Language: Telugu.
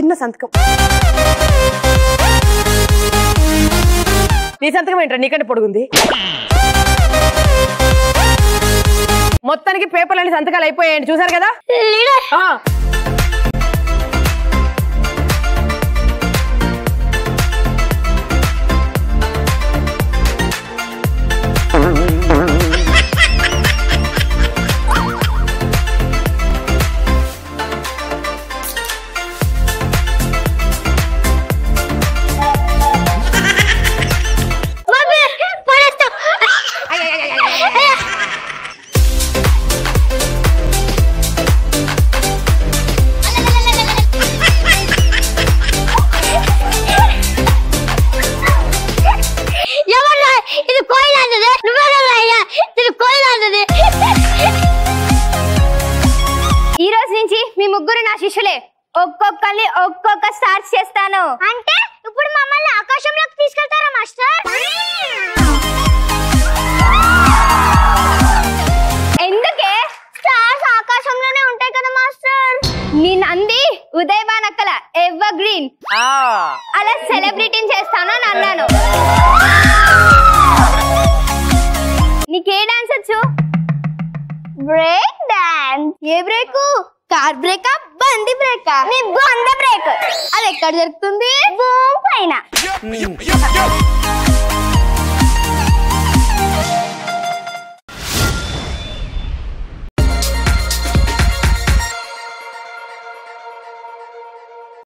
చిన్న సంతకం నీ సంతకం ఏంట్రా నీకంటే పొడుగుంది మొత్తానికి పేపర్లన్నీ సంతకాలు అయిపోయాయండి చూసారు కదా లీడర్ ఆ, మమ్మీ పడేస్తా ఎవరు ఇది కోయిలాంటిది నువ్వెవరు అయ్యా ఇది కోయిలాంటిది ఈ రోజు నుంచి మీ ముగ్గురు నా శిష్యులే ఒక్కొక్కరిని ఒక్కొక్క స్టార్ట్ చేస్తాను అంటే ఇప్పుడు మమ్మల్ని ఆకాశంలోకి తీసుకెళ్తారా మాస్టర్ ఎందుకే స్టార్స్ ఆకాశంలోనే ఉంటాయి కదా మాస్టర్ నీ నంది ఉదయబాన్ అక్కల ఎవర్ గ్రీన్ ఆ. అలా సెలబ్రిటీని చేస్తాను అని అన్నాను నీకే డాన్స్ వచ్చు బ్రేక్ డాన్స్ ఏ బ్రేక్ కార్ బ్రేకా బండి బ్రేకా నీ బొంద బ్రేక్ అది ఎక్కడ జరుగుతుంది భూమి పైన Yo, yo, yo.